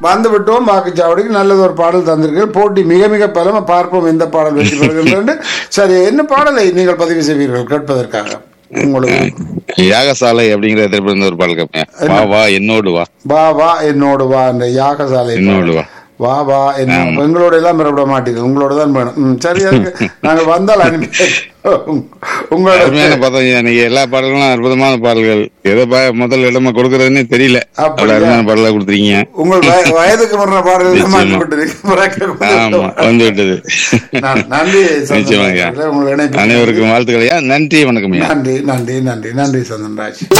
வந்து விட்டோம் வாக்குச்சாவடிக்கு நல்லது ஒரு பாடல் தந்திருக்கீர்கள் போட்டி மிக மிக பலம பார்ப்போம் எந்த பாடல் வெற்றி பெறுகின்றது சரி என்ன பாடலை நீங்கள் பதிவு செய்வீர்கள் கேட்பதற்காக உங்களுக்கு யாகசாலை அப்படிங்கிற திரைப்படம் ஒரு பாடல் கேட்பேன் வா வா என்னோடு வா வா வா என்னோடு வா என்ற யாகசாலை என்னோடு வா வா வா என்ன எங்களோட எல்லாம் விட மாட்டீங்க உங்களோட தான் வேணும் ம், சரி அதுக்கு நாங்கள் வந்தால் அனுப்பி உங்களோட அருமையான பதம் நீங்க எல்லா பாடல்களும் அற்புதமான பாடல்கள் எதை பா- முதல் இடமா கொடுக்கறதுன்னு தெரியல அப்படியா? அவ்வளவு அருமையான பாடலா கொடுத்துருக்கீங்க உங்கள் வய- வயதுக்கு முன்ன பாடல்கள் மாற்றி நிச்சயமா. விட்டுருக்கு ஆமா வந்து விட்டது நன்றி நிச்சயமாங்க. சந்தோஷம். உங்கள் இணைப்பு அனைவருக்கும் வாழ்த்துக்களையா நன்றி வணக்கம் ஐயா நன்றி நன்றி நன்றி நன்றி சந்தன்ராஜ்